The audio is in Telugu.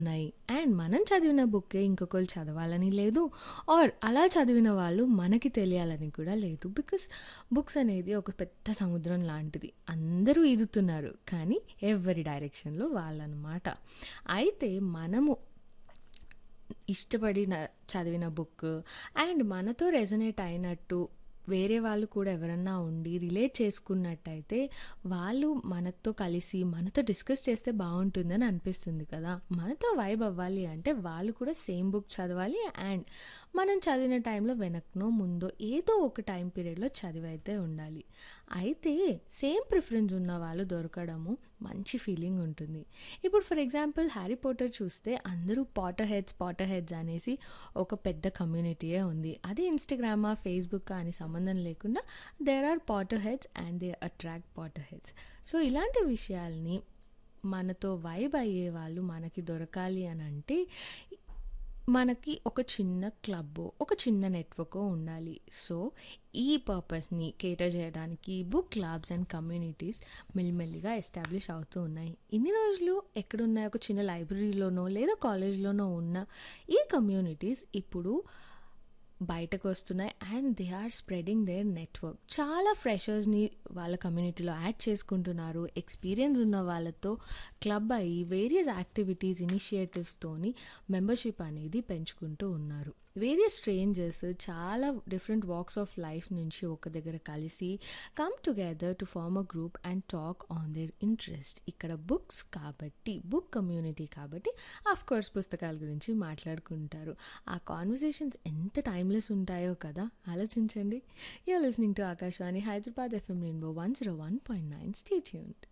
ఉన్నాయి. అండ్ మనం చదివిన బుక్కే ఇంకొకళ్ళు చదవాలని లేదు. ఆర్ అలా చదివిన వాళ్ళు మనకి తెలియాలని కూడా లేదు. బికాస్ బుక్స్ అనేది ఒక పెద్ద సముద్రం లాంటిది. అందరూ ఈదుతున్నారు. కానీ ఎవరి డైరెక్షన్‌లో వాళ్ళనమాట. అయితే మనము ఇష్టపడిన చదివిన బుక్ అండ్ మనతో రెజొనేట్ అయినట్టు వేరే వాళ్ళు కూడా ఎవరన్నా ఉండి రిలేట్ చేసుకున్నట్టయితే వాళ్ళు మనతో కలిసి మనతో డిస్కస్ చేస్తే బావుంటుందని అనిపిస్తుంది కదా! మనతో వైబ్ అవ్వాలి అంటే వాళ్ళు కూడా సేమ్ బుక్ చదవాలి అండ్ మనం చదివిన టైంలో వెనకనో, ముందో ఏదో ఒక టైం పీరియడ్‌లో చదివైతే ఉండాలి. అయితే సేమ్ ప్రిఫరెన్స్ ఉన్న వాళ్ళు దొరకడము మంచి ఫీలింగ్ ఉంటుంది. ఇప్పుడు ఫర్ ఎగ్జాంపుల్ 'హ్యారీ పాటర్' చూస్తే అందరూ పాటర్ హెడ్స్, పాటర్ హెడ్స్ అనేసి ఒక పెద్ద కమ్యూనిటీయే ఉంది. అది ఇన్‌స్టాగ్రామా, ఫేస్‌బుక్కా అని సంబంధం లేకుండా there are potter heads and they attract potter heads. So, ఇలాంటి విషయాల్ని మనతో వైబ్ అయ్యే వాళ్ళు మనకి దొరకాలి అనంటే మనకి ఒక చిన్న క్లబ్బో, ఒక చిన్న నెట్‌వర్కో ఉండాలి. సో, ఈ పర్పస్‌ని కేటర్ చేయడానికి బుక్ క్లబ్స్ అండ్ కమ్యూనిటీస్ మెల్లిమెల్లిగా ఎస్టాబ్లిష్ అవుతూ ఉన్నాయి. ఇన్ని రోజులు ఎక్కడున్నాయి ఒక చిన్న లైబ్రరీలోనో లేదా కాలేజ్‌లోనో ఉన్న ఈ కమ్యూనిటీస్ ఇప్పుడు బయటకొస్తున్నాయి and they are spreading their network. చాలా ఫ్రెషర్స్‌ని వాళ్ళ కమ్యూనిటీలో యాడ్ చేసుకుంటున్నారు. ఎక్స్‌పీరియన్స్ ఉన్న వాళ్ళతో క్లబ్ అయ్యి వేరియస్ యాక్టివిటీస్, ఇనిషియేటివ్స్‌తోని మెంబర్‌షిప్ అనేది పెంచుకుంటూ ఉన్నారు. వేరియస్ స్ట్రేంజర్స్ చాలా డిఫరెంట్ వాక్స్ ఆఫ్ లైఫ్ నుంచి ఒక దగ్గర కలిసి come together to form a group and talk on their interest. ఇక్కడ బుక్స్ కాబట్టి, బుక్ కమ్యూనిటీ కాబట్టి ఆఫ్‌కోర్స్ పుస్తకాల గురించి మాట్లాడుకుంటారు. ఆ కాన్వర్సేషన్స్ ఎంత టైమ్‌లెస్ ఉంటాయో కదా! ఆలోచించండి. You are listening to Akashvani Hyderabad FM rainbow 101.9 stay tuned.